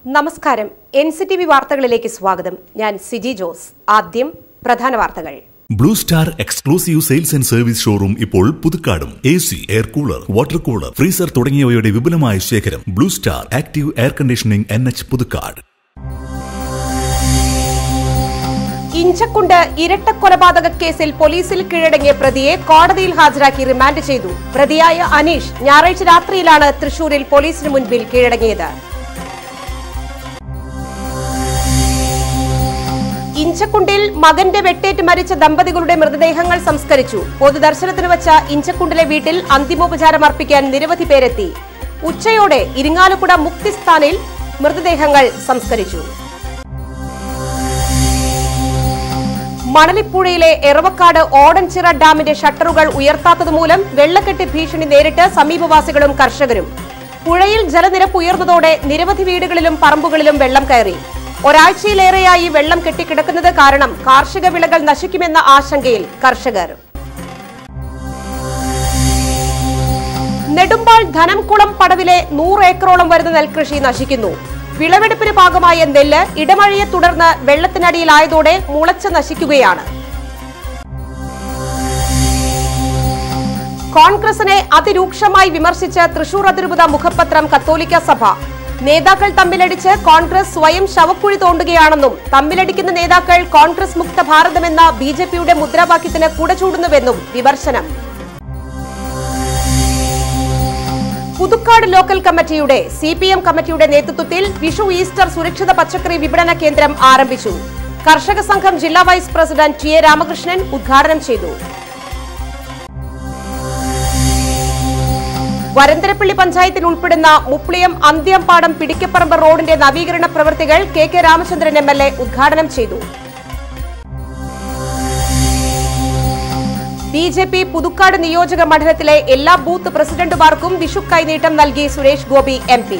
നമസ്കാരം N C T V വാർത്തകളിലേക്ക് സ്വാഗതം ഞാൻ സിജി ജോസ് ആദ്യം പ്രധാന വാർത്തകൾ Blue star exclusive sales and service showroom ഇപ്പോൾ പുതുക്കാടും A C air cooler water cooler freezer തുടങ്ങിയവയുടെ വിപുലമായ ശേഖരം blue star active air conditioning N H Puthukkad ഇഞ്ചക്കുണ്ട് ഇരട്ട കൊലപാതക കേസിൽ പോലീസിൽ കീഴടങ്ങിയ പ്രതിയെ കോടതിയിൽ ഹാജരാക്കി റിമാൻഡ് ചെയ്തു പ്രതിയായ അനീഷ് ഞായറാഴ്ച രാത്രിയിലാണ് തൃശൂരിൽ പോലീസിന് മുൻപിൽ കീഴടങ്ങിയത് ഇഞ്ചക്കുണ്ടിൽ മകന്റെ വെട്ടേറ്റ് മരിച്ച ദമ്പതികളുടെ മൃതദേഹങ്ങൾ സംസ്കരിച്ചു പൊതുദർശനത്തിന് വച്ച ഇഞ്ചക്കുണ്ടിലെ വീട്ടിൽ അന്തിമോപചാരം അർപ്പിക്കാൻ നിരവധി പേരെത്തി ഉച്ചയോടെ ഇരിങ്ങാലക്കുട മുക്തിസ്ഥാനിൽ മൃതദേഹങ്ങൾ സംസ്കരിച്ചു മണലിപ്പുഴയിലെ എറവക്കാട് ഓടൻചിറ ഡാമിന്റെ ഷട്ടറുകൾ ഉയർത്താത്തതുമൂലം വെള്ളക്കെട്ട് ഭീഷണി നേരിട്ട് സമീപവാസികളും കർഷകരും പുഴയിൽ ജലനിരപ്പ് ഉയർന്നതോടെ നിരവധി വീടുകളിലും പറമ്പുകളിലും വെള്ളം കയറി ഒരാഴ്ചയിലേറെയായി വെള്ളം കെട്ടിക്കിടക്കുന്നത് കാരണം കാർഷിക വിളകൾ നശിക്കുമെന്ന ആശങ്കയിൽ കർഷകർ നെടുമ്പാൾ ധനംകുളം പടവിലെ നൂറ് ഏക്കറോളം വരുന്ന നെൽകൃഷി നശിക്കുന്നു വിളവെടുപ്പിന് ഭാഗമായ നെല്ല് ഇടമഴയെ തുടർന്ന് വെള്ളത്തിനടിയിലായതോടെ മുളച്ച് നശിക്കുകയാണ് കോൺഗ്രസിനെ അതിരൂക്ഷമായി വിമർശിച്ച് തൃശൂർ അതിരൂപത മുഖപത്രം കത്തോലിക്ക സഭ നേതാക്കൾ തമ്മിലടിച്ച് കോൺഗ്രസ് സ്വയം ശവക്കുഴി തോണ്ടുകയാണെന്നും തമ്മിലടിക്കുന്ന നേതാക്കൾ കോൺഗ്രസ് മുക്ത ഭാരതമെന്ന ബി ജെ പിയുടെ മുദ്രാവാക്യത്തിന് കുടചൂടുന്നുവെന്നും വിമർശനം പുതുക്കാട് ലോക്കൽ കമ്മിറ്റിയുടെ സി പി എം കമ്മിറ്റിയുടെ നേതൃത്വത്തിൽ വിഷു ഈസ്റ്റർ സുരക്ഷിത പച്ചക്കറി വിപണന കേന്ദ്രം ആരംഭിച്ചു കർഷക സംഘം ജില്ലാ vice president T A Ramakrishnan ഉദ്ഘാടനം ചെയ്തു വരന്തരപ്പള്ളി പഞ്ചായത്തിൽ ഉൾപ്പെടുന്ന മുപ്ലിയം അന്ത്യംപാടം പിടിക്കപ്പറമ്പ് റോഡിന്റെ നവീകരണ പ്രവൃത്തികൾ K K Ramachandran M L A ഉദ്ഘാടനം ചെയ്തു ബി ജെ പി പുതുക്കാട് നിയോജക മണ്ഡലത്തിലെ എല്ലാ ബൂത്ത് പ്രസിഡന്റുമാർക്കും വിഷു കൈനീട്ടം നൽകി സുരേഷ് ഗോപി എം പി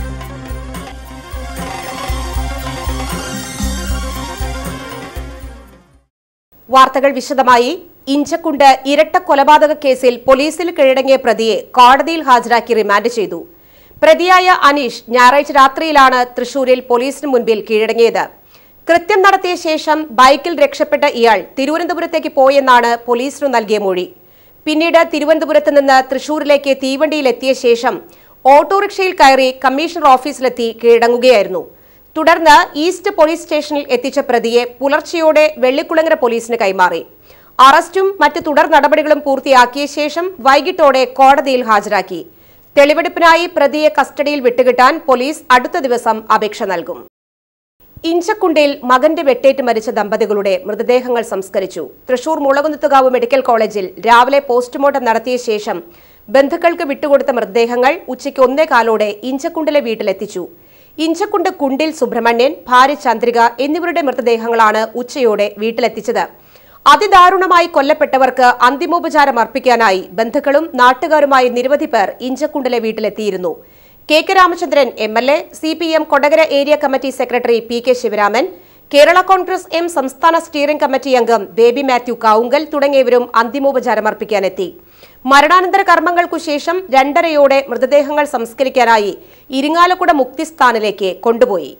വാർത്തകൾ വിശദമായി ഇഞ്ചക്കുണ്ട് ഇരട്ട കൊലപാതക കേസിൽ പോലീസിൽ കീഴടങ്ങിയ പ്രതിയെ കോടതിയിൽ ഹാജരാക്കി റിമാൻഡ് ചെയ്തു പ്രതിയായ അനീഷ് ഞായറാഴ്ച രാത്രിയിലാണ് തൃശൂരിൽ പോലീസിന് മുൻപിൽ കീഴടങ്ങിയത് കൃത്യം നടത്തിയ ശേഷം ബൈക്കിൽ രക്ഷപ്പെട്ട ഇയാൾ തിരുവനന്തപുരത്തേക്ക് പോയെന്നാണ് പോലീസിനു നൽകിയ മൊഴി പിന്നീട് തിരുവനന്തപുരത്ത് നിന്ന് തൃശൂരിലേക്ക് തീവണ്ടിയിലെത്തിയ ശേഷം ഓട്ടോറിക്ഷയിൽ കയറി കമ്മീഷണർ ഓഫീസിലെത്തി കീഴടങ്ങുകയായിരുന്നു തുടർന്ന് ഈസ്റ്റ് പോലീസ് സ്റ്റേഷനിൽ എത്തിച്ച പ്രതിയെ പുലർച്ചെയോടെ വെള്ളിക്കുളങ്ങര പോലീസിന് കൈമാറി അറസ്റ്റും മറ്റ് തുടർ നടപടികളും പൂർത്തിയാക്കിയ ശേഷം വൈകിട്ടോടെ കോടതിയിൽ ഹാജരാക്കി തെളിവെടുപ്പിനായി പ്രതിയെ കസ്റ്റഡിയിൽ വിട്ടുകിട്ടാൻ പോലീസ് അടുത്ത ദിവസം അപേക്ഷ നൽകും ഇഞ്ചക്കുണ്ടിൽ മകന്റെ വെട്ടേറ്റ് മരിച്ച ദമ്പതികളുടെ മൃതദേഹങ്ങൾ സംസ്കരിച്ചു തൃശൂർ മുളകുന്നത്തുകാവ് മെഡിക്കൽ കോളേജിൽ രാവിലെ പോസ്റ്റ്മോർട്ടം നടത്തിയ ശേഷം ബന്ധുക്കൾക്ക് വിട്ടുകൊടുത്ത മൃതദേഹങ്ങൾ ഉച്ചയ്ക്ക് ഒന്നേ കാലോടെ ഇഞ്ചക്കുണ്ടിലെ വീട്ടിലെത്തിച്ചു ഇഞ്ചക്കുണ്ട് കുണ്ടിൽ സുബ്രഹ്മണ്യൻ ഭാര്യ ചന്ദ്രിക എന്നിവരുടെ മൃതദേഹങ്ങളാണ് ഉച്ചയോടെ വീട്ടിലെത്തിച്ചത് അതിദാരുണമായി കൊല്ലപ്പെട്ടവർക്ക് അന്തിമോപചാരം അർപ്പിക്കാനായി ബന്ധുക്കളും നാട്ടുകാരുമായി നിരവധി പേർ ഇഞ്ചക്കുണ്ടിലെ വീട്ടിലെത്തിയിരുന്നു K K Ramachandran M L A C P M Kodakara area committee secretary P K Sivaraman Kerala Congress M സംസ്ഥാന സ്റ്റിയറിംഗ് കമ്മിറ്റി അംഗം ബേബി മാത്യു കാവുങ്കൽ തുടങ്ങിയവരും അന്തിമോപചാരം അർപ്പിക്കാനെത്തി മരണാനന്തര കർമ്മങ്ങൾക്കു ശേഷം രണ്ടരയോടെ മൃതദേഹങ്ങൾ സംസ്കരിക്കാനായി ഇരിങ്ങാലക്കുട മുക്തിസ്ഥാനിലേക്ക് കൊണ്ടുപോയി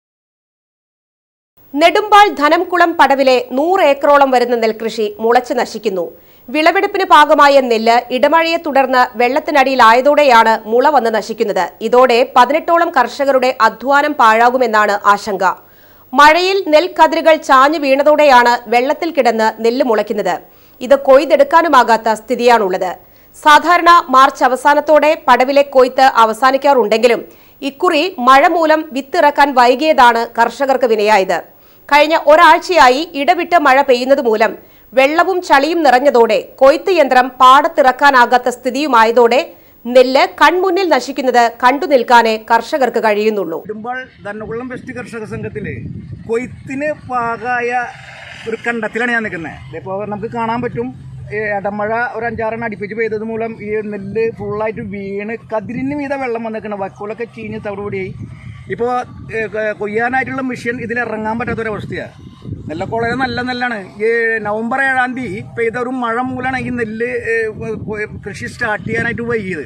നെടുമ്പാൾ ധനംകുളം പടവിലെ നൂറ് ഏക്കറോളം വരുന്ന നെൽകൃഷി മുളച്ചു നശിക്കുന്നു വിളവെടുപ്പിന് പാകമായ നെല്ല് ഇടമഴയെ തുടർന്ന് വെള്ളത്തിനടിയിലായതോടെയാണ് മുള വന്ന് നശിക്കുന്നത് ഇതോടെ പതിനെട്ടോളം കർഷകരുടെ അധ്വാനം പാഴാകുമെന്നാണ് ആശങ്ക മഴയിൽ നെൽക്കതിരുകൾ ചാഞ്ഞു വീണതോടെയാണ് വെള്ളത്തിൽ കിടന്ന് നെല്ല് മുളയ്ക്കുന്നത് ഇത് കൊയ്തെടുക്കാനുമാകാത്ത സ്ഥിതിയാണുള്ളത് സാധാരണ മാർച്ച് അവസാനത്തോടെ പടവിലെ കൊയ്ത്ത് അവസാനിക്കാറുണ്ടെങ്കിലും ഇക്കുറി മഴ മൂലം വിത്തിറക്കാൻ വൈകിയതാണ് കർഷകർക്ക് വിനയായത് കഴിഞ്ഞ ഒരാഴ്ചയായി ഇടവിട്ട് മഴ പെയ്യുന്നത് മൂലം വെള്ളവും ചളിയും നിറഞ്ഞതോടെ കൊയ്ത്ത് യന്ത്രം പാടത്തിറക്കാനാകാത്ത സ്ഥിതിയുമായതോടെ നെല്ല് കൺമുന്നിൽ നശിക്കുന്നത് കണ്ടു നിൽക്കാനേ കർഷകർക്ക് കഴിയുന്നുള്ളൂ ഇടുമ്പോൾ ധർണകുളം വെസ്റ്റ് കർഷക സംഘത്തില് കൊയ്ത്തിന് പാകായ ഒരു കണ്ടത്തിലാണ് ഞാൻ നിൽക്കുന്നത് ഇപ്പോൾ നമുക്ക് കാണാൻ പറ്റും ഈ ഇടമഴ ഒരു അഞ്ചാറെണ്ണം അടുപ്പിച്ച് പെയ്തത് മൂലം ഈ നെല്ല് ഫുള്ളായിട്ട് വീണ് കതിരിന് മീത വെള്ളം വന്നിരിക്കണം വക്കോലൊക്കെ ചീഞ്ഞ് തവിടുപൊടിയായി ഇപ്പോൾ കൊയ്യാനായിട്ടുള്ള മെഷീൻ ഇതിൽ ഇറങ്ങാൻ പറ്റാത്തൊരവസ്ഥയാണ് നെല്ലക്കോളയത് നല്ല നെല്ലാണ് ഈ നവംബർ ഏഴാം തീയതി പെയ്ത ഒരു മഴ മൂലമാണ് ഈ നെല്ല് ഏ, കൃഷി സ്റ്റാർട്ട് ചെയ്യാനായിട്ട് വൈകിയത്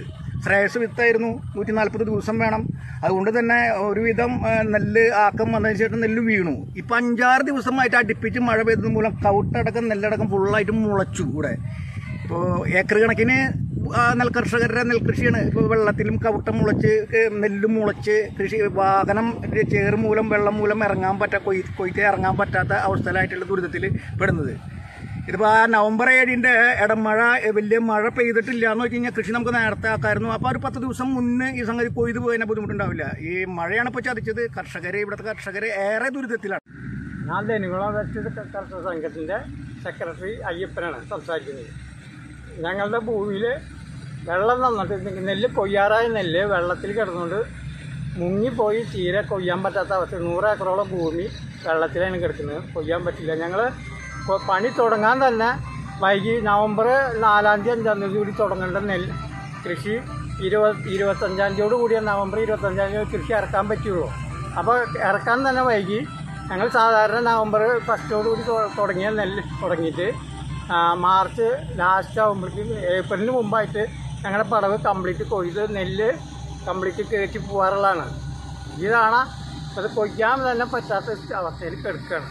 ശ്രേയസ് വിത്തായിരുന്നു നൂറ്റി നാൽപ്പത് ദിവസം വേണം അതുകൊണ്ട് തന്നെ ഒരുവിധം ആ, നെല്ല് ആക്കം വന്നതിന് ശേഷം നെല്ല് വീണു ഇപ്പം അഞ്ചാറ് ദിവസമായിട്ട് അടുപ്പിച്ച് മഴ പെയ്തത് മൂലം കവുട്ടടക്കം നെല്ലടക്കം ഫുള്ളായിട്ട് മുളച്ചു ഇവിടെ ഇപ്പോൾ ഏക്കർ കണക്കിന് ആ നെൽകർഷകരുടെ നെൽകൃഷിയാണ് ഇപ്പോൾ വെള്ളത്തിലും കവുട്ടം മുളച്ച് ഏ, നെല്ലും മുളച്ച് കൃഷി വാഹനം ചേറ് മൂലം വെള്ളം മൂലം ഇറങ്ങാൻ പറ്റാ കൊയ് കൊയ്ത്ത് ഇറങ്ങാൻ പറ്റാത്ത അവസ്ഥയിലായിട്ടുള്ള ദുരിതത്തിൽ പെടുന്നത് ഇതിപ്പോൾ ആ നവംബർ ഏഴിൻ്റെ ഇടമഴ ഏ, വലിയ മഴ പെയ്തിട്ടില്ല എന്ന് വെച്ച് കഴിഞ്ഞാൽ കൃഷി നമുക്ക് നേരത്തെ ആക്കായിരുന്നു അപ്പോൾ ഒരു പത്ത് ദിവസം മുന്നേ ഈ സംഗതി കൊയ്ത് പോയതിനെ ബുദ്ധിമുട്ടുണ്ടാവില്ല ഈ മഴയാണ് ഇപ്പോൾ ചതിച്ചത് കർഷകരെ ഇവിടുത്തെ കർഷകർ ഏറെ ദുരിതത്തിലാണ് ഞാൻ ധനുകുളം വെസ്റ്റ് കർഷക സംഘത്തിൻ്റെ സെക്രട്ടറി അയ്യപ്പനാണ് സംസാരിക്കുന്നത് ഞങ്ങളുടെ ഭൂമിയിൽ വെള്ളം നന്നിട്ട് നെല്ല് കൊയ്യാറായ നെല്ല് വെള്ളത്തിൽ കിടന്നുകൊണ്ട് മുങ്ങിപ്പോയി തീരെ കൊയ്യാൻ പറ്റാത്ത അവസ്ഥ നൂറ് ഏക്കറോളം ഭൂമി വെള്ളത്തിലാണ് കിടക്കുന്നത് കൊയ്യാൻ പറ്റില്ല ഞങ്ങൾ പണി തുടങ്ങാൻ തന്നെ വൈകി നവംബർ നാലാം തീയതി അഞ്ചാം തീയതി കൂടി തുടങ്ങേണ്ട നെല്ല് കൃഷി ഇരുപത് ഇരുപത്തഞ്ചാം തീയതിയോട് കൂടിയ നവംബർ ഇരുപത്തഞ്ചാം തീയതി കൃഷി ഇറക്കാൻ പറ്റുള്ളൂ അപ്പോൾ ഇറക്കാൻ തന്നെ വൈകി ഞങ്ങൾ സാധാരണ നവംബർ ഫസ്റ്റോട് കൂടി തൊ- തുടങ്ങിയ നെല്ല് തുടങ്ങിയിട്ട് ആ, മാർച്ച് ലാസ്റ്റ് ആകുമ്പോഴേക്കും ഏപ്രിലിന് മുമ്പായിട്ട് ഞങ്ങളുടെ പടവ് കംപ്ലീറ്റ് കൊയ്ത് നെല്ല് കംപ്ലീറ്റ് കയറ്റി പോകാറുള്ളതാണ് ഇതാണ് അത് കൊയ്യാൻ തന്നെ പറ്റാത്ത അവസ്ഥയിൽ കിടക്കുകയാണ്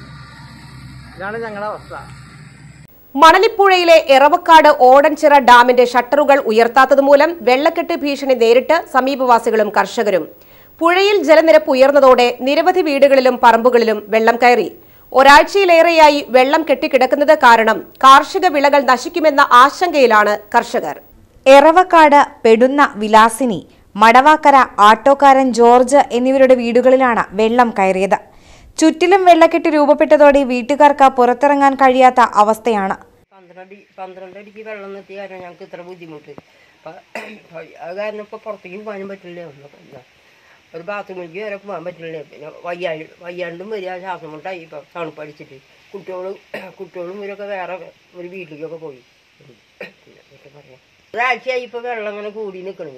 ഇതാണ് ഞങ്ങളുടെ അവസ്ഥ മണലിപ്പുഴയിലെ എറവക്കാട് ഓടൻചിറ ഡാമിന്റെ ഷട്ടറുകൾ ഉയർത്താത്തതുമൂലം വെള്ളക്കെട്ട് ഭീഷണി നേരിട്ട് സമീപവാസികളും കർഷകരും പുഴയിൽ ജലനിരപ്പ് ഉയർന്നതോടെ നിരവധി വീടുകളിലും പറമ്പുകളിലും വെള്ളം കയറി ഒരാഴ്ചയിലേറെയായി വെള്ളം കെട്ടിക്കിടക്കുന്നത് കാരണം കാർഷിക വിളകൾ നശിക്കുമെന്ന ആശങ്കയിലാണ് കർഷകർ എറവക്കാട് പെടുന്ന വിലാസിനി മടവാക്കര ആട്ടോക്കാരൻ ജോർജ് എന്നിവരുടെ വീടുകളിലാണ് വെള്ളം കയറിയത് ചുറ്റിലും വെള്ളക്കെട്ട് രൂപപ്പെട്ടതോടെ വീട്ടുകാർക്ക് പുറത്തിറങ്ങാൻ കഴിയാത്ത അവസ്ഥയാണ് പന്ത്രണ്ട് പന്ത്രണ്ട് അടിക്ക് വെള്ളം നിർത്തിയ കാരണം ഞങ്ങൾക്ക് ഇത്ര ബുദ്ധിമുട്ട് അപ്പം അത് കാരണം ഇപ്പോൾ പുറത്തേക്ക് പോകാനും പറ്റില്ല ഒന്നും ഇല്ല. ഒരു ബാത്റൂമിലേക്ക് വരെ പോകാൻ പറ്റില്ല പിന്നെ വയ്യാണ്ട് വയ്യാണ്ടും വരിക ശ്വാസം മുട്ടായി ഇപ്പം തണുപ്പടിച്ചിട്ട് കുട്ടികളും കുട്ടികളും ഇവരൊക്കെ വേറെ ഒരു വീട്ടിലേക്കൊക്കെ പോയി പിന്നെ എന്തൊക്കെ പറയാം ഒരാഴ്ചയായി ഇപ്പോൾ വെള്ളം ഇങ്ങനെ കൂടി നിൽക്കണത്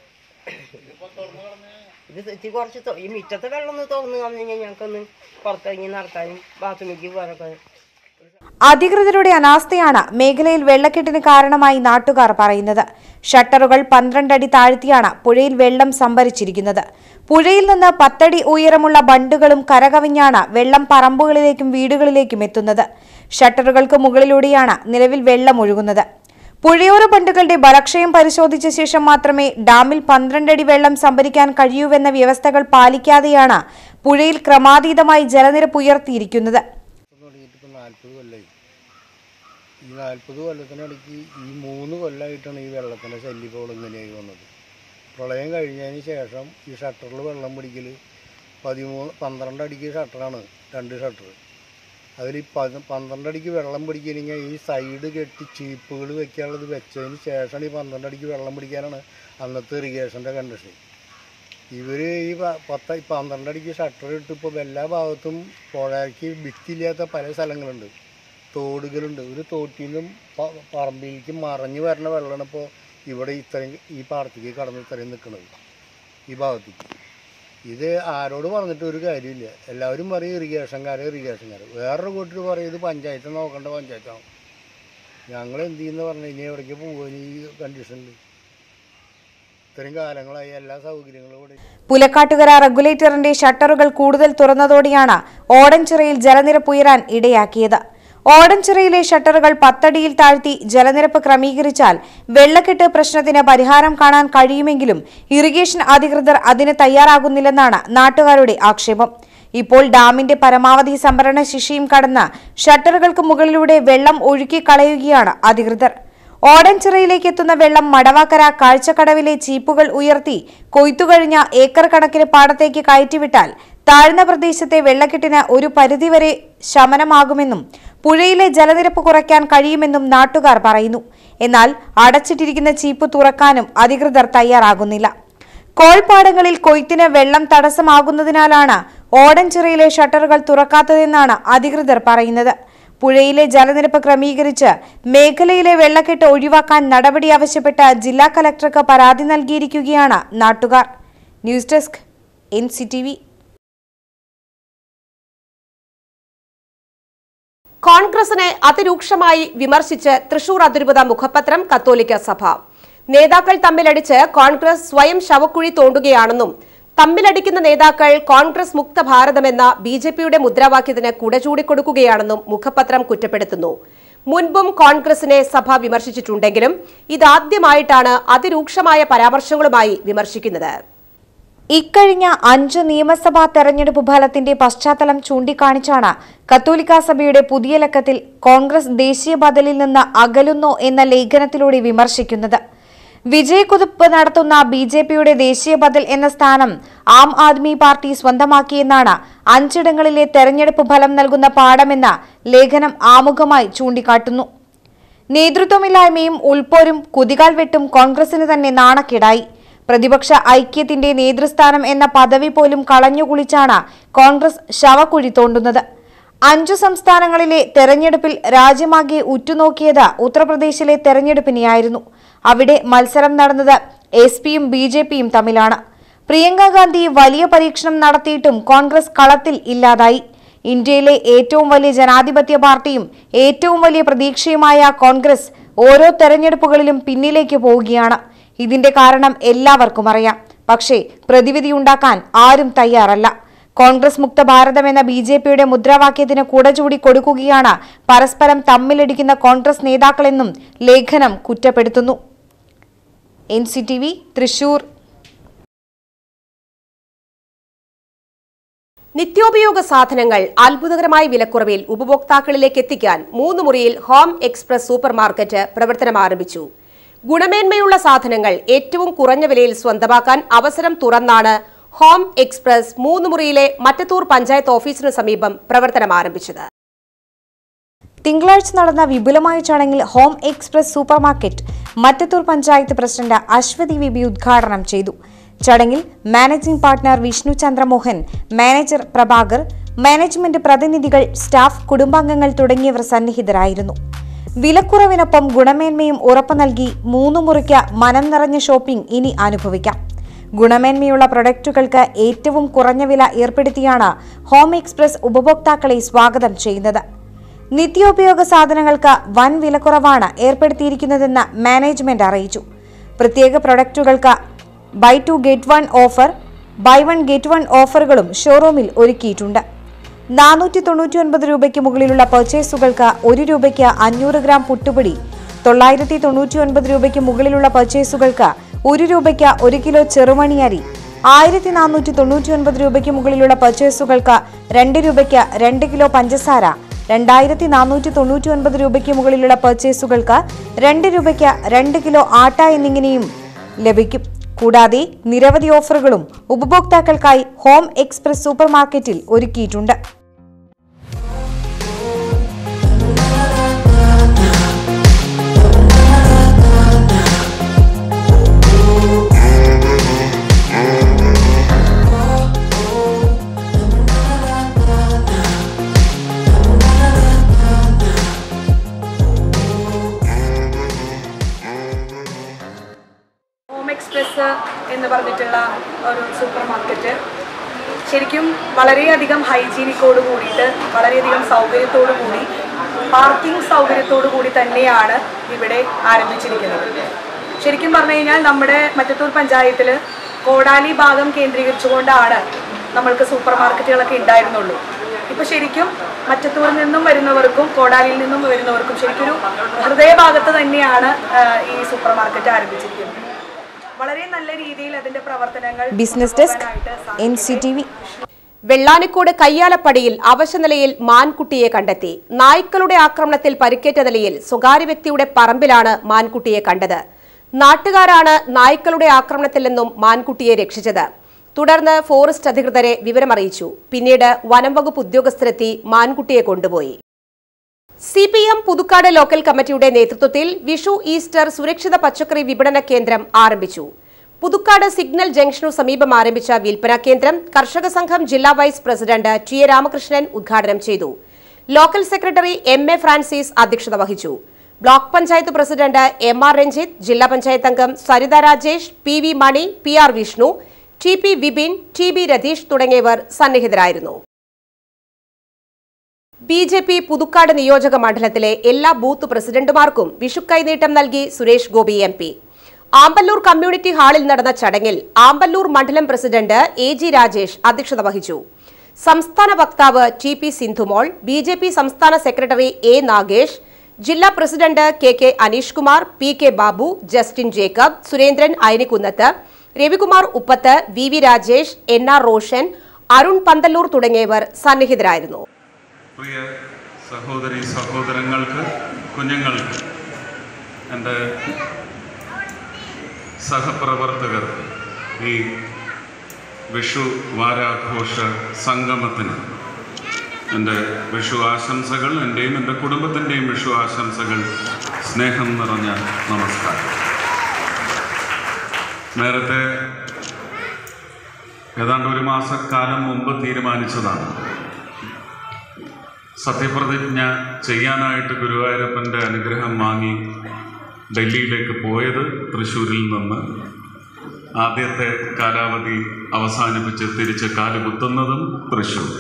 ഇത് ഇത്തിരി കുറച്ച് തൊ- ഈ മുറ്റത്തെ വെള്ളം ഒന്ന് തുറന്നു കഴിഞ്ഞാൽ ഞങ്ങൾക്കൊന്ന് പുറത്തിറങ്ങി നടക്കാനും ബാത്റൂമിലേക്ക് പോകാനൊക്കെ അധികൃതരുടെ അനാസ്ഥയാണ് മേഖലയിൽ വെള്ളക്കെട്ടിന് കാരണമായി നാട്ടുകാർ പറയുന്നത് ഷട്ടറുകൾ പന്ത്രണ്ടടി താഴ്ത്തിയാണ് പുഴയിൽ വെള്ളം സംഭരിച്ചിരിക്കുന്നത് പുഴയിൽ നിന്ന് പത്തടി ഉയരമുള്ള ബണ്ടുകളും കരകവിഞ്ഞാണ് വെള്ളം പറമ്പുകളിലേക്കും വീടുകളിലേക്കും എത്തുന്നത് ഷട്ടറുകൾക്ക് മുകളിലൂടെയാണ് നിലവിൽ വെള്ളം ഒഴുകുന്നത് പുഴയോര ബണ്ടുകളുടെ ബലക്ഷയം പരിശോധിച്ച ശേഷം മാത്രമേ ഡാമിൽ പന്ത്രണ്ടടി വെള്ളം സംഭരിക്കാൻ കഴിയൂവെന്ന വ്യവസ്ഥകൾ പാലിക്കാതെയാണ് പുഴയിൽ ക്രമാതീതമായി ജലനിരപ്പ് ഉയർത്തിയിരിക്കുന്നത് തുടങ്ങിയിട്ട് ഇപ്പം നാൽപ്പത് കൊല്ലമായി ഈ നാൽപ്പത് കൊല്ലത്തിനിടയ്ക്ക് ഈ മൂന്ന് കൊല്ലമായിട്ടാണ് ഈ വെള്ളത്തിൻ്റെ ശല്യം ഇപ്പോൾ ഇങ്ങനെയായി വന്നത് പ്രളയം കഴിഞ്ഞതിന് ശേഷം ഈ ഷട്ടറിൽ വെള്ളം പിടിക്കൽ പതിമൂന്ന് പന്ത്രണ്ട് അടിക്ക് ഷട്ടറാണ് രണ്ട് ഷട്ടർ അതിൽ ഈ പതി പന്ത്രണ്ട് അടിക്ക് വെള്ളം പിടിക്കണമെങ്കിൽ ഈ സൈഡ് കെട്ടി ചീപ്പുകൾ വെക്കാനുള്ളത് വെച്ചതിന് ശേഷമാണ് ഈ പന്ത്രണ്ട് അടിക്ക് വെള്ളം പിടിക്കാനാണ് അന്നത്തെ ഇറിഗേഷൻ്റെ കണ്ടീഷൻ ഇവർ ഈ പ- പത്ത് പന്ത്രണ്ട് അടിക്ക് ഷട്ടർ ഇട്ട് ഇപ്പോൾ എല്ലാ ഭാഗത്തും പുഴയ്ക്ക് ഭിത്തിയില്ലാത്ത പല സ്ഥലങ്ങളുണ്ട് തോടുകളുണ്ട് ഒരു തോട്ടിൽ നിന്നും പ- പറമ്പിലേക്ക് മറഞ്ഞു വരുന്ന വെള്ളമാണ് ഇപ്പോൾ ഇവിടെ ഇത്രയും ഈ പാടത്തേക്ക് കടന്ന് ഇത്രയും നിൽക്കുന്നത് ഈ ഭാഗത്തേക്ക് ഇത് ആരോട് പറഞ്ഞിട്ട് ഒരു കാര്യമില്ല എല്ലാവരും പറയും ഇറിഗേഷൻകാരെ ഇറിഗേഷൻകാർ വേറൊരു കൂട്ടർ പറയും ഇത് പഞ്ചായത്ത് നോക്കേണ്ട പഞ്ചായത്താണ് ഞങ്ങൾ എന്ത് ചെയ്യുന്ന പറഞ്ഞു കഴിഞ്ഞാൽ എവിടേക്ക് പോകാൻ ഈ കണ്ടീഷനിൽ ഇത്രയും കാലങ്ങളായി എല്ലാ സൗകര്യങ്ങളും ഇവിടെ പുലക്കാട്ടുകര റെഗുലേറ്ററിന്റെ ഷട്ടറുകൾ കൂടുതൽ തുറന്നതോടെയാണ് ഓടൻചിറയിൽ ജലനിരപ്പ് ഉയരാൻ ഇടയാക്കിയത് ഓടൻചിറയിലെ ഷട്ടറുകൾ പത്തടിയിൽ താഴ്ത്തി ജലനിരപ്പ് ക്രമീകരിച്ചാൽ വെള്ളക്കെട്ട് പ്രശ്നത്തിന് പരിഹാരം കാണാൻ കഴിയുമെങ്കിലും ഇറിഗേഷൻ അധികൃതർ അതിന് തയ്യാറാകുന്നില്ലെന്നാണ് നാട്ടുകാരുടെ ആക്ഷേപം ഇപ്പോൾ ഡാമിന്റെ പരമാവധി സംഭരണ ശിശയും കടന്ന് ഷട്ടറുകൾക്ക് മുകളിലൂടെ വെള്ളം ഒഴുക്കി കളയുകയാണ് അധികൃതർ ഓടൻചിറയിലേക്ക് എത്തുന്ന വെള്ളം മടവാക്കര കാഴ്ചക്കടവിലെ ചീപ്പുകൾ ഉയർത്തി കൊയ്ത്തുകഴിഞ്ഞ ഏക്കർ കണക്കിന് പാടത്തേക്ക് കയറ്റിവിട്ടാൽ താഴ്ന്ന പ്രദേശത്തെ വെള്ളക്കെട്ടിന് ഒരു പരിധിവരെ ശമനമാകുമെന്നും പുഴയിലെ ജലനിരപ്പ് കുറയ്ക്കാൻ കഴിയുമെന്നും നാട്ടുകാർ പറയുന്നു എന്നാൽ അടച്ചിട്ടിരിക്കുന്ന ചീപ്പ് തുറക്കാനും അധികൃതർ തയ്യാറാകുന്നില്ല കോൾപ്പാടങ്ങളിൽ കൊയ്ത്തിന് വെള്ളം തടസ്സമാകുന്നതിനാലാണ് ഓടൻചിറയിലെ ഷട്ടറുകൾ തുറക്കാത്തതെന്നാണ് അധികൃതർ പറയുന്നത് പുഴയിലെ ജലനിരപ്പ് ക്രമീകരിച്ച് മേഖലയിലെ വെള്ളക്കെട്ട് ഒഴിവാക്കാൻ നടപടി ആവശ്യപ്പെട്ട് ജില്ലാ കലക്ടർക്ക് പരാതി നൽകിയിരിക്കുകയാണ് നാട്ടുകാർ news desk N C T V കോൺഗ്രസിനെ അതിരൂക്ഷമായി വിമർശിച്ച് തൃശൂർ അതിരൂപത മുഖപത്രം കത്തോലിക്ക സഭ നേതാക്കൾ തമ്മിലടിച്ച് കോൺഗ്രസ് സ്വയം ശവക്കുഴി തോണ്ടുകയാണെന്നും തമ്മിലടിക്കുന്ന നേതാക്കൾ കോൺഗ്രസ് മുക്ത ഭാരതമെന്ന ബി ജെ പിയുടെ മുദ്രാവാക്യത്തിന് കുടചൂടിക്കൊടുക്കുകയാണെന്നും മുഖപത്രം കുറ്റപ്പെടുത്തുന്നു മുൻപും കോൺഗ്രസിനെ സഭ വിമർശിച്ചിട്ടുണ്ടെങ്കിലും ഇതാദ്യമായിട്ടാണ് അതിരൂക്ഷമായ പരാമർശങ്ങളുമായി വിമർശിക്കുന്നത് ഇക്കഴിഞ്ഞ അഞ്ച് നിയമസഭാ തെരഞ്ഞെടുപ്പ് ഫലത്തിന്റെ പശ്ചാത്തലം ചൂണ്ടിക്കാണിച്ചാണ് കത്തോലിക്ക സഭയുടെ പുതിയ ലക്കത്തിൽ കോൺഗ്രസ് ദേശീയ ബദലിൽ നിന്ന് അകലുന്നോ എന്ന ലേഖനത്തിലൂടെ വിമർശിക്കുന്നത് വിജയക്കുതിപ്പ് നടത്തുന്ന ബി ജെ പിയുടെ ദേശീയ ബദൽ എന്ന സ്ഥാനം ആം ആദ്മി പാർട്ടി സ്വന്തമാക്കിയെന്നാണ് അഞ്ചിടങ്ങളിലെ തെരഞ്ഞെടുപ്പ് ഫലം നൽകുന്ന പാഠമെന്ന് ലേഖനം ആമുഖമായി ചൂണ്ടിക്കാട്ടുന്നു നേതൃത്വമില്ലായ്മയും ഉൾപ്പോരും കുതികാൽ വെട്ടും കോൺഗ്രസിന് തന്നെ നാണക്കേടായി പ്രതിപക്ഷ ഐക്യത്തിന്റെ നേതൃസ്ഥാനം എന്ന പദവി പോലും കളഞ്ഞുകുളിച്ചാണ് കോൺഗ്രസ് ശവക്കുഴി തോണ്ടുന്നത് അഞ്ചു സംസ്ഥാനങ്ങളിലെ തെരഞ്ഞെടുപ്പിൽ രാജ്യമാകെ ഉറ്റുനോക്കിയത് ഉത്തർപ്രദേശിലെ തെരഞ്ഞെടുപ്പിനെയായിരുന്നു അവിടെ മത്സരം നടന്നത് എസ് പിയും ബി ജെ പിയും തമ്മിലാണ് പ്രിയങ്ക ഗാന്ധി വലിയ പരീക്ഷണം നടത്തിയിട്ടും കോൺഗ്രസ് കളത്തിൽ ഇല്ലാതായി ഇന്ത്യയിലെ ഏറ്റവും വലിയ ജനാധിപത്യ പാർട്ടിയും ഏറ്റവും വലിയ പ്രതീക്ഷയുമായ കോൺഗ്രസ് ഓരോ തെരഞ്ഞെടുപ്പുകളിലും പിന്നിലേക്ക് പോവുകയാണ് ഇതിന്റെ കാരണം എല്ലാവർക്കും അറിയാം പക്ഷേ പ്രതിവിധിയുണ്ടാക്കാൻ ആരും തയ്യാറല്ല കോൺഗ്രസ് മുക്ത ഭാരതം എന്ന ബി ജെ പിയുടെ മുദ്രാവാക്യത്തിന് കുടചൂടി കൊടുക്കുകയാണ് പരസ്പരം തമ്മിലടിക്കുന്ന കോൺഗ്രസ് നേതാക്കളെന്നും ലേഖനം കുറ്റപ്പെടുത്തുന്നു N C T V Thrissur നിത്യോപയോഗ സാധനങ്ങൾ അത്ഭുതകരമായ വിലക്കുറവിൽ ഉപഭോക്താക്കളിലേക്ക് എത്തിക്കാൻ മൂന്ന് മുറിയിൽ ഹോം എക്സ്പ്രസ് സൂപ്പർ മാർക്കറ്റ് പ്രവർത്തനം ആരംഭിച്ചു ഗുണമേന്മയുള്ള സാധനങ്ങൾ ഏറ്റവും കുറഞ്ഞ വിലയിൽ സ്വന്തമാക്കാൻ അവസരം തുറന്നാണ് ഹോം എക്സ്പ്രസ് മൂന്ന് മുറിയിലെ മറ്റത്തൂർ പഞ്ചായത്ത് ഓഫീസിന് സമീപം പ്രവർത്തനം ആരംഭിച്ചത് തിങ്കളാഴ്ച നടന്ന വിപുലമായ ചടങ്ങിൽ Home Express super market Mattathur panchayat president Aswathi VB ഉദ്ഘാടനം ചെയ്തു ചടങ്ങിൽ managing partner Vishnu Chandramohan manager Prabhakar management പ്രതിനിധികൾ സ്റ്റാഫ് കുടുംബാംഗങ്ങൾ തുടങ്ങിയവർ സന്നിഹിതരായിരുന്നു വിലക്കുറവിനൊപ്പം ഗുണമേന്മയും ഉറപ്പു നൽകി മൂന്നു മുറിക്ക് മനം നിറഞ്ഞ ഷോപ്പിംഗ് ഇനി അനുഭവിക്കാം ഗുണമേന്മയുള്ള പ്രൊഡക്റ്റുകൾക്ക് ഏറ്റവും കുറഞ്ഞ വില ഏർപ്പെടുത്തിയാണ് ഹോം എക്സ്പ്രസ് ഉപഭോക്താക്കളെ സ്വാഗതം ചെയ്യുന്നത് നിത്യോപയോഗ സാധനങ്ങൾക്ക് വൻ വിലക്കുറവാണ് ഏർപ്പെടുത്തിയിരിക്കുന്നതെന്ന് മാനേജ്മെന്റ് അറിയിച്ചു പ്രത്യേക പ്രൊഡക്റ്റുകൾക്ക് buy two get one offer buy one get one ഓഫറുകളും ഷോറൂമിൽ ഒരുക്കിയിട്ടുണ്ട് നാനൂറ്റി തൊണ്ണൂറ്റി ഒൻപത് രൂപയ്ക്ക് മുകളിലുള്ള പർച്ചേസുകൾക്ക് ഒരു രൂപയ്ക്ക് അഞ്ഞൂറ് ഗ്രാം പുട്ടുപൊടി തൊള്ളായിരത്തി തൊണ്ണൂറ്റി ഒൻപത് രൂപയ്ക്ക് മുകളിലുള്ള പർച്ചേസുകൾക്ക് ഒരു രൂപയ്ക്ക് ഒരു കിലോ ചെറുമണി അരി ആയിരത്തി നാനൂറ്റി തൊണ്ണൂറ്റി ഒൻപത് രൂപയ്ക്ക് മുകളിലുള്ള പർച്ചേസുകൾക്ക് രണ്ട് രൂപയ്ക്ക് രണ്ട് കിലോ പഞ്ചസാര രണ്ടായിരത്തി നാനൂറ്റി തൊണ്ണൂറ്റി ഒൻപത് രൂപയ്ക്ക് മുകളിലുള്ള പർച്ചേസുകൾക്ക് രണ്ട് രൂപയ്ക്ക് രണ്ട് കിലോ ആട്ട എന്നിങ്ങനെയും ലഭിക്കും കൂടാതെ നിരവധി ഓഫറുകളും ഉപഭോക്താക്കൾക്കായി ഹോം എക്സ്പ്രസ് സൂപ്പർ മാർക്കറ്റിൽ ഒരുക്കിയിട്ടുണ്ട് ഹോം എക്സ്പ്രസ് എന്ന് പറഞ്ഞിട്ടുള്ള ഒരു സൂപ്പർ മാർക്കറ്റ് ശരിക്കും വളരെയധികം ഹൈജീനിക്കോട് കൂടിയിട്ട് വളരെയധികം സൗകര്യത്തോടു കൂടി പാർക്കിംഗ് സൗകര്യത്തോടു കൂടി തന്നെയാണ് ഇവിടെ ആരംഭിച്ചിരിക്കുന്നത് ശരിക്കും പറഞ്ഞു കഴിഞ്ഞാൽ നമ്മുടെ മറ്റത്തൂർ പഞ്ചായത്തിൽ കോടാലി ഭാഗം കേന്ദ്രീകരിച്ചുകൊണ്ടാണ് നമ്മൾക്ക് സൂപ്പർ മാർക്കറ്റുകളൊക്കെ ഉണ്ടായിരുന്നുള്ളൂ ഇപ്പോൾ ശരിക്കും മറ്റത്തൂരിൽ നിന്നും വരുന്നവർക്കും കോടാലിയിൽ നിന്നും വരുന്നവർക്കും ശരിക്കും ഒരു ഹൃദയഭാഗത്ത് തന്നെയാണ് ആ, ഈ സൂപ്പർ മാർക്കറ്റ് ആരംഭിച്ചിരിക്കുന്നത് വളരെ നല്ല രീതിയിൽ അതിന്റെ പ്രവർത്തനങ്ങൾ business desk N C T V Vellanikode കയ്യാലപ്പടിയിൽ അവശനിലയിൽ മാൻകുട്ടിയെ കണ്ടെത്തി നായ്ക്കളുടെ ആക്രമണത്തിൽ പരിക്കേറ്റ നിലയിൽ സ്വകാര്യ വ്യക്തിയുടെ പറമ്പിലാണ് മാൻകുട്ടിയെ കണ്ടത് നാട്ടുകാരാണ് നായ്ക്കളുടെ ആക്രമണത്തിൽ നിന്നും മാൻകുട്ടിയെ രക്ഷിച്ചത് തുടർന്ന് ഫോറസ്റ്റ് അധികൃതരെ വിവരമറിയിച്ചു പിന്നീട് വനം വകുപ്പ് ഉദ്യോഗസ്ഥരെത്തി മാൻകുട്ടിയെ കൊണ്ടുപോയി C P M Puthukkad local കമ്മിറ്റിയുടെ നേതൃത്വത്തിൽ വിഷു ഈസ്റ്റർ സുരക്ഷിത പച്ചക്കറി വിപണന കേന്ദ്രം ആരംഭിച്ചു പുതുക്കാട് സിഗ്നൽ ജംഗ്ഷനു സമീപം ആരംഭിച്ച വിൽപ്പന കേന്ദ്രം കർഷക സംഘം ജില്ലാ vice president T A Ramakrishnan ഉദ്ഘാടനം ചെയ്തു local secretary M A Francis അധ്യക്ഷത വഹിച്ചു block panchayat president M R Ranjith ജില്ലാ പഞ്ചായത്ത് അംഗം Saritha Rajesh P V Mani P R Vishnu T P Vipin T B Ratheesh തുടങ്ങിയവർ സന്നിഹിതരായിരുന്നു ബി ജെ പി പുതുക്കാട് നിയോജക മണ്ഡലത്തിലെ എല്ലാ ബൂത്ത് പ്രസിഡന്റുമാർക്കും വിഷു കൈനീട്ടം നൽകി Suresh Gopi M P Amballur community ഹാളിൽ നടന്ന ചടങ്ങിൽ ആമ്പല്ലൂർ മണ്ഡലം പ്രസിഡന്റ് എ ജി രാജേഷ് അധ്യക്ഷത വഹിച്ചു സംസ്ഥാന വക്താവ് T P Sindhumol B J P സംസ്ഥാന സെക്രട്ടറി എ നാഗേഷ് ജില്ലാ president K K Aneesh Kumar P K Babu Justin Jacob Surendran Ayanikkunnath Ravikumar Uppath V V Rajesh N R Roshan Arun Panthallur തുടങ്ങിയവർ സന്നിഹിതരായിരുന്നു പ്രിയ സഹോദരി സഹോദരങ്ങൾക്ക് കുഞ്ഞുങ്ങൾക്ക് എൻ്റെ സഹപ്രവർത്തകർ ഈ വിഷു വാരാഘോഷ സംഗമത്തിന് എൻ്റെ വിഷു ആശംസകൾ എൻ്റെയും എൻ്റെ കുടുംബത്തിൻ്റെയും വിഷു ആശംസകൾ സ്നേഹം നിറഞ്ഞ നമസ്കാരം നേരത്തെ ഏതാണ്ട് ഒരു മാസക്കാലം മുമ്പ് തീരുമാനിച്ചതാണ് സത്യപ്രതിജ്ഞ ചെയ്യാനായിട്ട് ഗുരുവായൂരപ്പൻ്റെ അനുഗ്രഹം വാങ്ങി ഡൽഹിയിലേക്ക് പോയത് തൃശ്ശൂരിൽ നിന്ന് ആദ്യത്തെ കാലാവധി അവസാനിപ്പിച്ച് തിരിച്ച് കാലുകുത്തുന്നതും തൃശ്ശൂർ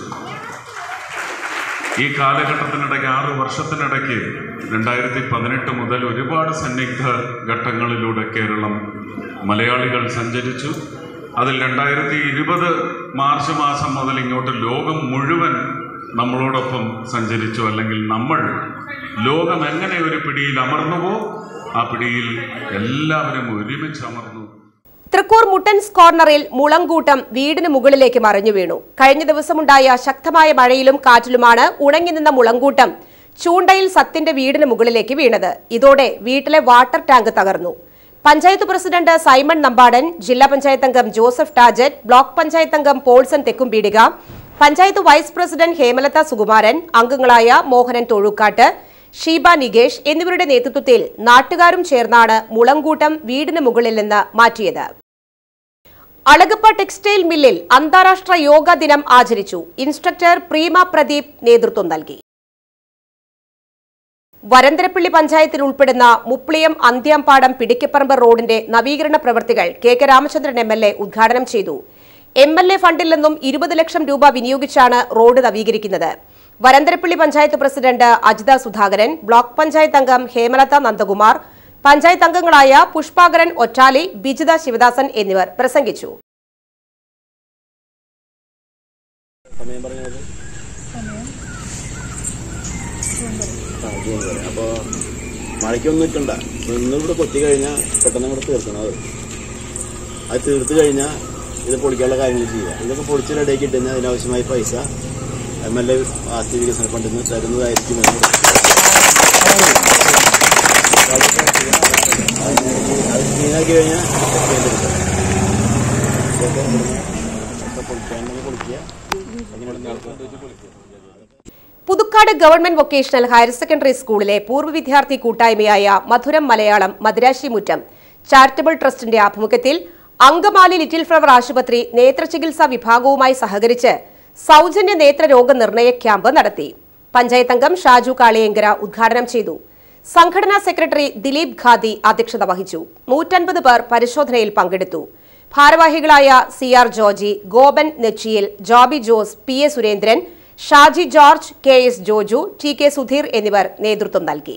ഈ കാലഘട്ടത്തിനിടയ്ക്ക് ആറു വർഷത്തിനിടയ്ക്ക് രണ്ടായിരത്തി പതിനെട്ട് മുതൽ ഒരുപാട് സന്നിഗ്ധ ഘട്ടങ്ങളിലൂടെ കേരളം മലയാളികൾ സഞ്ചരിച്ചു അതിൽ രണ്ടായിരത്തി ഇരുപത് മാർച്ച് മാസം മുതൽ ഇങ്ങോട്ട് ലോകം മുഴുവൻ നമ്മളോടൊപ്പം സഞ്ചരിച്ചു അല്ലെങ്കിൽ നമ്മൾ ലോകം എങ്ങനെ ഒരു പിടിയിൽ അമർന്നുവോ ആ പിടിയിൽ എല്ലാവരും ഒരുമിച്ച് അമർന്നു തൃക്കൂർ മുട്ടൻസ് കോർണറിൽ മുളങ്കൂട്ടം വീടിന് മുകളിലേക്ക് മറിഞ്ഞു വീണു കഴിഞ്ഞ ദിവസമുണ്ടായ ശക്തമായ മഴയിലും കാറ്റിലുമാണ് ഉണങ്ങി നിന്ന മുളങ്കൂട്ടം ചൂണ്ടയിൽ സത്തിന്റെ വീടിന് മുകളിലേക്ക് വീണത് ഇതോടെ വീട്ടിലെ വാട്ടർ ടാങ്ക് തകർന്നു പഞ്ചായത്ത് പ്രസിഡന്റ് സൈമൺ നമ്പാടൻ ജില്ലാ പഞ്ചായത്ത് അംഗം ജോസഫ് ടാജറ്റ് ബ്ലോക്ക് പഞ്ചായത്ത് അംഗം പോൾസൺ തെക്കുംപീടിക പഞ്ചായത്ത് വൈസ് പ്രസിഡന്റ് ഹേമലത സുകുമാരൻ അംഗങ്ങളായ മോഹനൻ തൊഴുക്കാട്ട് ഷീബ നികേഷ് എന്നിവരുടെ നേതൃത്വത്തിൽ നാട്ടുകാരും ചേർന്നാണ് മുളങ്കൂട്ടം വീടിന് മുകളിൽ നിന്ന് മാറ്റിയത് അളഗപ്പ ടെക്സ്റ്റൈൽ മില്ലിൽ അന്താരാഷ്ട്ര യോഗ ദിനം ആചരിച്ചു ഇൻസ്ട്രക്ടർ പ്രീമ പ്രദീപ് നേതൃത്വം നൽകി വരന്തരപ്പള്ളി പഞ്ചായത്തിൽ ഉൾപ്പെടുന്ന മുപ്ലിയം അന്ത്യാംപാടം പിടിക്കപ്പറമ്പ് റോഡിന്റെ നവീകരണ പ്രവൃത്തികൾ K K Ramachandran M L A ഉദ്ഘാടനം ചെയ്തു എം എൽ എ ഫണ്ടിൽ നിന്നും ഇരുപത് ലക്ഷം രൂപ വിനിയോഗിച്ചാണ് റോഡ് നവീകരിക്കുന്നത് വരന്തരപ്പള്ളി പഞ്ചായത്ത് പ്രസിഡന്റ് അജിത സുധാകരൻ ബ്ലോക്ക് പഞ്ചായത്ത് അംഗം ഹേമലത നന്ദകുമാർ പഞ്ചായത്ത് അംഗങ്ങളായ പുഷ്പാകരൻ ഒറ്റാലി ബിജിത ശിവദാസൻ എന്നിവർ പ്രസംഗിച്ചു സമയം പറഞ്ഞത് ആ ജൂൺ വരെ അപ്പോൾ മഴയ്ക്കൊന്നും നിൽക്കണ്ട നിന്ന് ഇവിടെ കൊത്തി കഴിഞ്ഞാൽ പെട്ടെന്ന് ഇവിടെ തീർക്കണം അത് അത് തീർത്ത് കഴിഞ്ഞാൽ ഇത് പൊളിക്കാനുള്ള കാര്യങ്ങൾ ചെയ്യുക ഇതൊക്കെ പൊളിച്ച് റെഡിയാക്കി ഇട്ടുകഴിഞ്ഞാൽ അതിനാവശ്യമായ പൈസ എം എൽ എ ആസ്തി വികസന ഫണ്ടിൽ നിന്ന് തരുന്നതായിരിക്കും എന്ന് അത് ക്ലീനാക്കി കഴിഞ്ഞാൽ ചെയ്തെടുക്കാം ഇതൊക്കെ ഇവിടുന്ന് ഒക്കെ പൊളിക്കാനുണ്ടെങ്കിൽ പൊളിക്കുക അങ്ങനെ പൊളിക്കുക Puthukkad government vocational higher secondary സ്കൂളിലെ പൂർവ്വ വിദ്യാർത്ഥി കൂട്ടായ്മയായ മധുരം മലയാളം മദുരാശി മുറ്റം ചാരിറ്റബിൾ ട്രസ്റ്റിന്റെ ആഭിമുഖ്യത്തിൽ അങ്കമാലി ലിറ്റിൽ ഫ്ലവർ ആശുപത്രി നേത്രചികിത്സാ വിഭാഗവുമായി സഹകരിച്ച് സൗജന്യ നേത്രരോഗ നിർണയ ക്യാമ്പ് നടത്തി പഞ്ചായത്ത് അംഗം ഷാജു കാളിയങ്കര ഉദ്ഘാടനം ചെയ്തു സംഘടനാ സെക്രട്ടറി ദിലീപ് ഖാദി അധ്യക്ഷത വഹിച്ചു നൂറ്റൻപത് പേർ പരിശോധനയിൽ പങ്കെടുത്തു ഭാരവാഹികളായ C R Georgy Gopan Nechiyil Joby Jose P A Surendran Shaji George K S Joju T K Sudheer എന്നിവർ നേതൃത്വം നൽകി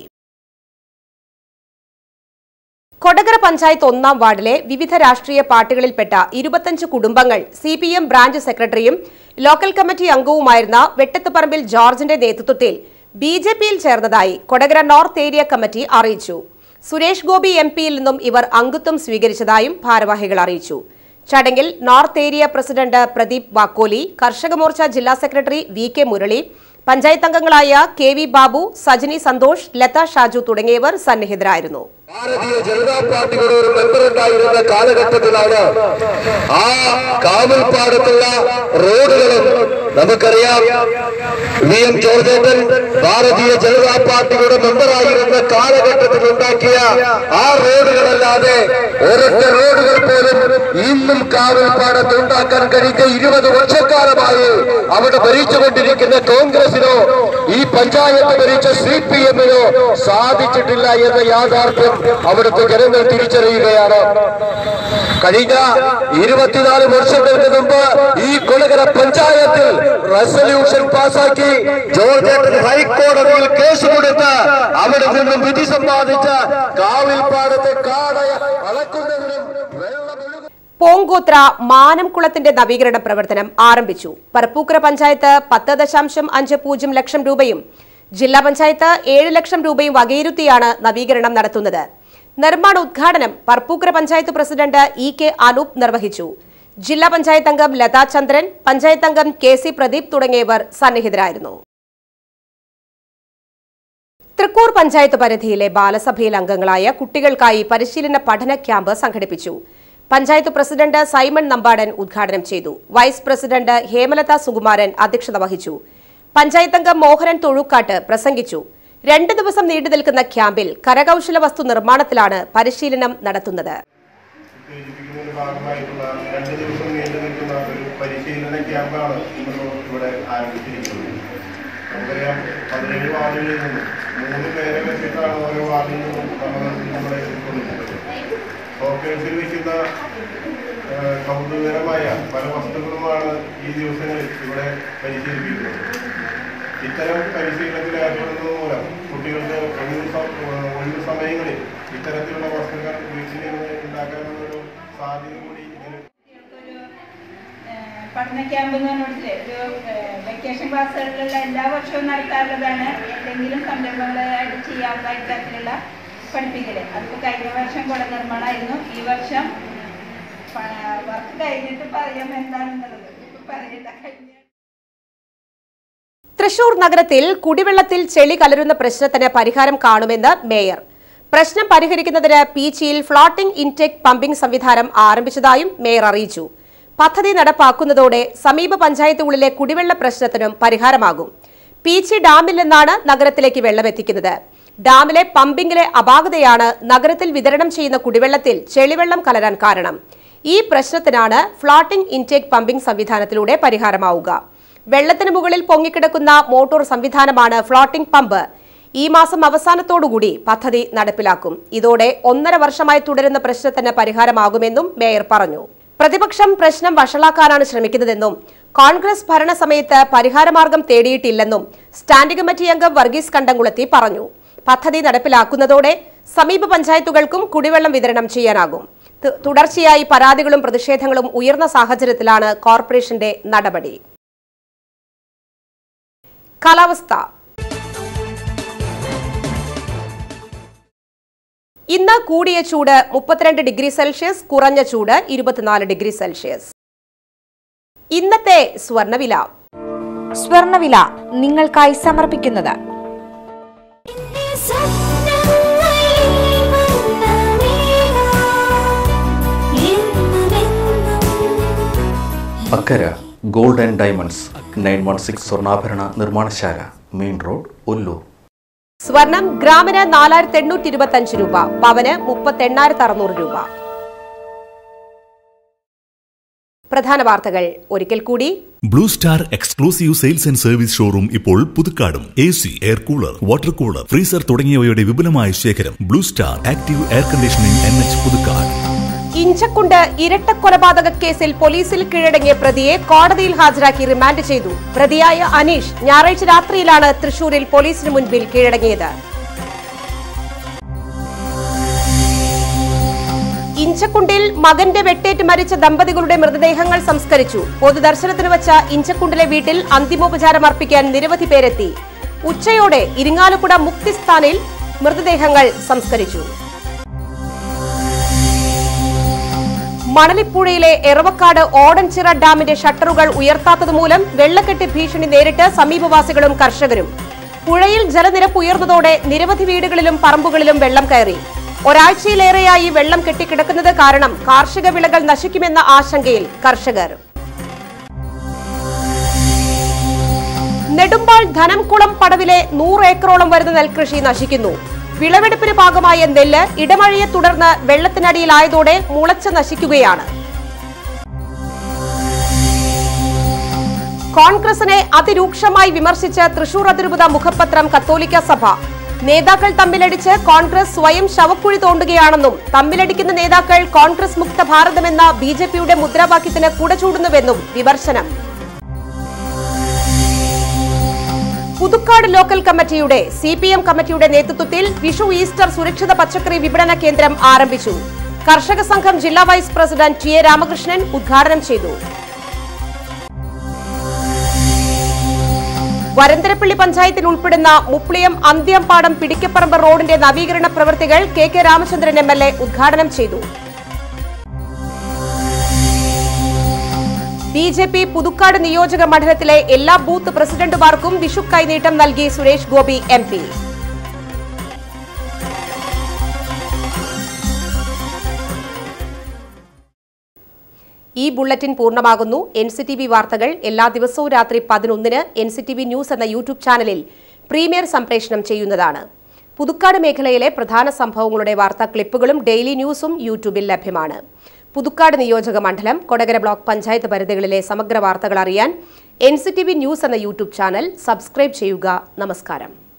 കൊടകര പഞ്ചായത്ത് ഒന്നാം വാർഡിലെ വിവിധ രാഷ്ട്രീയ പാർട്ടികളിൽപ്പെട്ട ഇരുപത്തഞ്ച് കുടുംബങ്ങൾ സി പി എം ബ്രാഞ്ച് സെക്രട്ടറിയും ലോക്കൽ കമ്മിറ്റി അംഗവുമായിരുന്ന വെട്ടത്തുപറമ്പിൽ ജോർജിന്റെ നേതൃത്വത്തിൽ ബി ജെ പിയിൽ ചേർന്നതായി കൊടകര നോർത്ത് ഏരിയ കമ്മിറ്റി അറിയിച്ചു സുരേഷ് ഗോപി എം പിയിൽ നിന്നും ഇവർ അംഗത്വം സ്വീകരിച്ചതായും ഭാരവാഹികൾ അറിയിച്ചു ചടങ്ങിൽ north area president Pradeep Vakkoli കർഷക മോർച്ച ജില്ലാ secretary V K Murali panchayat അംഗങ്ങളായ കെ വി ബാബു സജനി സന്തോഷ് ലത ഷാജു തുടങ്ങിയവർ സന്നിഹിതരായിരുന്നു ഭാരതീയ ജനതാ പാർട്ടിയുടെ ഒരു മെമ്പർ ഉണ്ടായിരുന്ന കാലഘട്ടത്തിലാണ് ആ കാവൽപ്പാടത്തുള്ള റോഡുകളും നമുക്കറിയാം വി എം ജോർജേട്ടൻ ഭാരതീയ ജനതാ പാർട്ടിയുടെ മെമ്പറായിരുന്ന കാലഘട്ടത്തിൽ ഉണ്ടാക്കിയ ആ റോഡുകളല്ലാതെ ഒരൊറ്റ റോഡുകൾ പോലും ഇന്നും കാവൽപ്പാടത്ത് ഉണ്ടാക്കാൻ കഴിയുക ഇരുപത് വർഷക്കാലമായി അവിടെ ഭരിച്ചുകൊണ്ടിരിക്കുന്ന കോൺഗ്രസിനോ ഈ പഞ്ചായത്ത് ഭരിച്ച സി പി എമ്മിനോ സാധിച്ചിട്ടില്ല എന്ന യാഥാർത്ഥ്യം അവിടുത്തെ ജനങ്ങൾ തിരിച്ചറിയുകയാണ് കഴിഞ്ഞ ഇരുപത്തിനാല് വർഷങ്ങൾക്ക് മുമ്പ് ഈ കൊലകര പഞ്ചായത്തിൽ റെസൊല്യൂഷൻ പാസാക്കി ജോർജ് ഹൈക്കോടതിയിൽ കേസ് കൊടുത്ത് അവിടെ നിന്നും വിധി സമ്പാദിച്ച കാവിൽപ്പാടത്തെ കാടയ അളക്കുന്നതിനും വെള്ളമൊഴുകുന്ന പോങ്കോത്ര മാനംകുളത്തിന്റെ നവീകരണ പ്രവർത്തനം ആരംഭിച്ചു പറപ്പൂക്കര പഞ്ചായത്ത് പത്ത് ദശാംശം അഞ്ച് പൂജ്യം ലക്ഷം രൂപയും ജില്ലാ പഞ്ചായത്ത് ഏഴ് ലക്ഷം രൂപയും വകയിരുത്തിയാണ് നവീകരണം നടത്തുന്നത് നിർമ്മാണ ഉദ്ഘാടനം Parappukkara panchayat president E K Anoop നിർവഹിച്ചു ജില്ലാ പഞ്ചായത്ത് അംഗം ലതാ ചന്ദ്രൻ പഞ്ചായത്ത് അംഗം കെ സി പ്രദീപ് തുടങ്ങിയവർ സന്നിഹിതരായിരുന്നു തൃക്കൂർ പഞ്ചായത്ത് പരിധിയിലെ ബാലസഭയിൽ അംഗങ്ങളായ കുട്ടികൾക്കായി പരിശീലന പഠന ക്യാമ്പ് സംഘടിപ്പിച്ചു പഞ്ചായത്ത് പ്രസിഡന്റ് സൈമൺ നമ്പാടൻ ഉദ്ഘാടനം ചെയ്തു വൈസ് പ്രസിഡന്റ് ഹേമലത സുകുമാരൻ അധ്യക്ഷത വഹിച്ചു പഞ്ചായത്ത് അംഗം മോഹനൻ തൊഴുക്കാട്ട് പ്രസംഗിച്ചു രണ്ട് ദിവസം നീണ്ടു നിൽക്കുന്ന ക്യാമ്പിൽ കരകൌശല വസ്തു നിർമ്മാണത്തിലാണ് പരിശീലനം നടത്തുന്നത് ഉത്തേജിപ്പിക്കുന്നതിന്റെ ഭാഗമായിട്ടുള്ള രണ്ട് ദിവസം നീണ്ടു നിൽക്കുന്ന ഒരു പരിശീലന ക്യാമ്പാണ് ഇന്ന് ഇവിടെ ആരംഭിച്ചിരിക്കുന്നത് നമുക്കറിയാം പതിനേഴ് വാർഡുകളിൽ നിന്നും മൂന്ന് പേരെ വെച്ചിട്ടാണ് ഓരോ വാർഡിൽ നിന്നും നമ്മൾ നമ്മളെ ഉൾക്കൊള്ളിക്കുന്നത് ഷോക്കേഴ്സിൽ വെക്കുന്ന ആ, കൗതുകകരമായ പല വസ്തുക്കളുമാണ് ഈ ദിവസങ്ങളിൽ ഇവിടെ പരിശീലിപ്പിക്കുന്നത് ഇത്തരം പരിശീലനത്തിൽ ഏർപ്പെടുന്നത് മൂലം കുട്ടികൾക്ക് ഒഴിവ് സ- ഒഴിവ് സമയങ്ങളിൽ ഇത്തരത്തിലുള്ള വസ്തുക്കൾ വീട്ടിലിരുന്ന് ഉണ്ടാക്കാനുള്ളൊരു സാധ്യത കൂടി ഇതിന് പഠന ക്യാമ്പ് എന്ന് പറഞ്ഞിട്ടില്ലേ ഒരു വെക്കേഷൻ ക്ലാസ്സുകളിലുള്ള എല്ലാ വർഷവും നടത്താറുള്ളതാണ് എന്തെങ്കിലും സംരംഭങ്ങളായിട്ട് ചെയ്യാവുന്ന ഇത്തരത്തിലുള്ള പഠിപ്പിക്കല് അതിപ്പോൾ കഴിഞ്ഞ വർഷം കുട നിർമ്മാണമായിരുന്നു ഈ വർഷം വർക്ക് കഴിഞ്ഞിട്ട് പറയാം എന്താണെന്നുള്ളത് ഇപ്പൊ പറയണ്ട കഴിഞ്ഞ തൃശൂർ നഗരത്തിൽ കുടിവെള്ളത്തിൽ ചെളി കലരുന്ന പ്രശ്നത്തിന് പരിഹാരം കാണുമെന്ന് മേയർ പ്രശ്നം പരിഹരിക്കുന്നതിന് പീച്ചിയിൽ ഫ്ലോട്ടിംഗ് ഇൻടേക്ക് പമ്പിംഗ് സംവിധാനം ആരംഭിച്ചതായും മേയർ അറിയിച്ചു പദ്ധതി നടപ്പാക്കുന്നതോടെ സമീപ പഞ്ചായത്തുകളിലെ കുടിവെള്ള പ്രശ്നത്തിനും പരിഹാരമാകും പീച്ചി ഡാമിൽ നിന്നാണ് നഗരത്തിലേക്ക് വെള്ളം എത്തിക്കുന്നത് ഡാമിലെ പമ്പിംഗിലെ അപാകതയാണ് നഗരത്തിൽ വിതരണം ചെയ്യുന്ന കുടിവെള്ളത്തിൽ ചെളിവെള്ളം കലരാൻ കാരണം ഈ പ്രശ്നത്തിനാണ് ഫ്ലോട്ടിംഗ് ഇൻടേക്ക് പമ്പിംഗ് സംവിധാനത്തിലൂടെ പരിഹാരമാവുക വെള്ളത്തിന് മുകളിൽ പൊങ്ങിക്കിടക്കുന്ന മോട്ടോർ സംവിധാനമാണ് ഫ്ലോട്ടിംഗ് പമ്പ് ഈ മാസം അവസാനത്തോടുകൂടി പദ്ധതി നടപ്പിലാക്കും ഇതോടെ ഒന്നര വർഷമായി തുടരുന്ന പ്രശ്നത്തിന് പരിഹാരമാകുമെന്നും മേയർ പറഞ്ഞു പ്രതിപക്ഷം പ്രശ്നം വഷളാക്കാനാണ് ശ്രമിക്കുന്നതെന്നും കോൺഗ്രസ് ഭരണസമയത്ത് പരിഹാരമാർഗം തേടിയിട്ടില്ലെന്നും സ്റ്റാൻഡിംഗ് കമ്മിറ്റി അംഗം വർഗീസ് കണ്ടംകുളത്തി പറഞ്ഞു പദ്ധതി നടപ്പിലാക്കുന്നതോടെ സമീപ പഞ്ചായത്തുകൾക്കും കുടിവെള്ളം വിതരണം ചെയ്യാനാകും തു- തുടർച്ചയായി പരാതികളും പ്രതിഷേധങ്ങളും ഉയർന്ന സാഹചര്യത്തിലാണ് കോർപ്പറേഷന്റെ നടപടി കാലാവസ്ഥ ഇന്ന് കൂടിയ ചൂട് മുപ്പത്തിരണ്ട് ഡിഗ്രി സെൽഷ്യസ് കുറഞ്ഞ ചൂട് ഇരുപത്തിനാല് ഡിഗ്രി സെൽഷ്യസ് ഇന്നത്തെ സ്വർണവില സ്വർണവില നിങ്ങൾക്കായി സമർപ്പിക്കുന്നത് Akkara gold and diamonds nine one six സ്വർണ്ണാഭരണ നിർമ്മാണശാല മെയിൻ റോഡ് ഒല്ലൂർ സ്വർണം ഗ്രാമിന് നാലായിരത്തി എണ്ണൂറ്റി ഇരുപത്തി അഞ്ച് രൂപ പവന് മുപ്പത്തി എണ്ണായിരത്തി അറുന്നൂറ് രൂപ പ്രധാന വാർത്തകൾ ഒരിക്കൽ കൂടി blue star exclusive sales and service showroom ഇപ്പോൾ പുതുക്കാടും A C air cooler water cooler freezer തുടങ്ങിയവയുടെ വിപുലമായ ശേഖരം blue star active air conditioning N H Puthukkad ഇഞ്ചക്കുണ്ട് ഇരട്ട കൊലപാതക കേസിൽ പോലീസിൽ കീഴടങ്ങിയ പ്രതിയെ കോടതിയിൽ ഹാജരാക്കി റിമാൻഡ് ചെയ്തു പ്രതിയായ അനീഷ് ഞായറാഴ്ച രാത്രിയിലാണ് തൃശൂരിൽ പോലീസിന് മുൻപിൽ കീഴടങ്ങിയത് ഇഞ്ചക്കുണ്ടിൽ മകന്റെ വെട്ടേറ്റ് മരിച്ച ദമ്പതികളുടെ മൃതദേഹങ്ങൾ സംസ്കരിച്ചു പൊതുദർശനത്തിന് വച്ച ഇഞ്ചക്കുണ്ടിലെ വീട്ടിൽ അന്തിമോപചാരം അർപ്പിക്കാൻ നിരവധി പേരെത്തി ഉച്ചയോടെ ഇരിങ്ങാലക്കുട മുക്തിസ്ഥാനിൽ മൃതദേഹങ്ങൾ സംസ്കരിച്ചു മണലിപ്പുഴയിലെ എറവക്കാട് ഓടൻചിറ ഡാമിന്റെ ഷട്ടറുകൾ ഉയർത്താത്തതുമൂലം വെള്ളക്കെട്ട് ഭീഷണി നേരിട്ട് സമീപവാസികളും കർഷകരും പുഴയിൽ ജലനിരപ്പ് ഉയർന്നതോടെ നിരവധി വീടുകളിലും പറമ്പുകളിലും വെള്ളം കയറി ഒരാഴ്ചയിലേറെയായി വെള്ളം കെട്ടിക്കിടക്കുന്നത് കാരണം കാർഷിക വിളകൾ നശിക്കുമെന്ന ആശങ്കയിൽ കർഷകർ നെടുമ്പാൾ ധനംകുളം പടവിലെ നൂറ് ഏക്കറോളം വരുന്ന നെൽകൃഷി നശിക്കുന്നു വിളവെടുപ്പിന് ഭാഗമായ നെല്ല് ഇടമഴയെ തുടർന്ന് വെള്ളത്തിനടിയിലായതോടെ മുളച്ച് നശിക്കുകയാണ് കോൺഗ്രസിനെ അതിരൂക്ഷമായി വിമർശിച്ച് തൃശൂർ അതിരൂപത മുഖപത്രം കത്തോലിക്ക സഭ നേതാക്കൾ തമ്മിലടിച്ച് കോൺഗ്രസ് സ്വയം ശവക്കുഴി തോണ്ടുകയാണെന്നും തമ്മിലടിക്കുന്ന നേതാക്കൾ കോൺഗ്രസ് മുക്ത ഭാരതമെന്ന ബി ജെ പിയുടെ മുദ്രാവാക്യത്തിന് കുടചൂടുന്നുവെന്നും വിമർശനം പുതുക്കാട് ലോക്കൽ കമ്മിറ്റിയുടെ സി പി എം കമ്മിറ്റിയുടെ നേതൃത്വത്തിൽ വിഷു ഈസ്റ്റർ സുരക്ഷിത പച്ചക്കറി വിപണന കേന്ദ്രം ആരംഭിച്ചു കർഷക സംഘം ജില്ലാ vice president T A Ramakrishnan ഉദ്ഘാടനം ചെയ്തു വരന്തരപ്പള്ളി പഞ്ചായത്തിൽ ഉൾപ്പെടുന്ന മുപ്ലിയം അന്ത്യംപാടം പിടിക്കപ്പറമ്പ് റോഡിന്റെ നവീകരണ പ്രവൃത്തികൾ K K Ramachandran M L A ഉദ്ഘാടനം ചെയ്തു ബി ജെ പി പുതുക്കാട് നിയോജക മണ്ഡലത്തിലെ എല്ലാ ബൂത്ത് പ്രസിഡന്റുമാർക്കും വിഷു കൈനീട്ടം നൽകി സുരേഷ് ഗോപി എം പി ഈ ബുള്ളറ്റിൻ പൂർണ്ണമാകുന്നു എൻ സി ടി വി വാർത്തകൾ എല്ലാ ദിവസവും രാത്രി പതിനൊന്നിന് N C T V news എന്ന യൂട്യൂബ് ചാനലിൽ പ്രീമിയർ സംപ്രേഷണം ചെയ്യുന്നതാണ് പുതുക്കാട് മേഖലയിലെ പ്രധാന സംഭവങ്ങളുടെ വാർത്താ ക്ലിപ്പുകളും ഡെയിലി ന്യൂസും യൂട്യൂബിൽ ലഭ്യമാണ് പുതുക്കാട് നിയോജക മണ്ഡലം കൊടകര ബ്ലോക്ക് പഞ്ചായത്ത് പരിധികളിലെ സമഗ്ര വാർത്തകൾ അറിയാൻ N C T V news എന്ന യൂട്യൂബ് ചാനൽ സബ്സ്ക്രൈബ് ചെയ്യുക നമസ്കാരം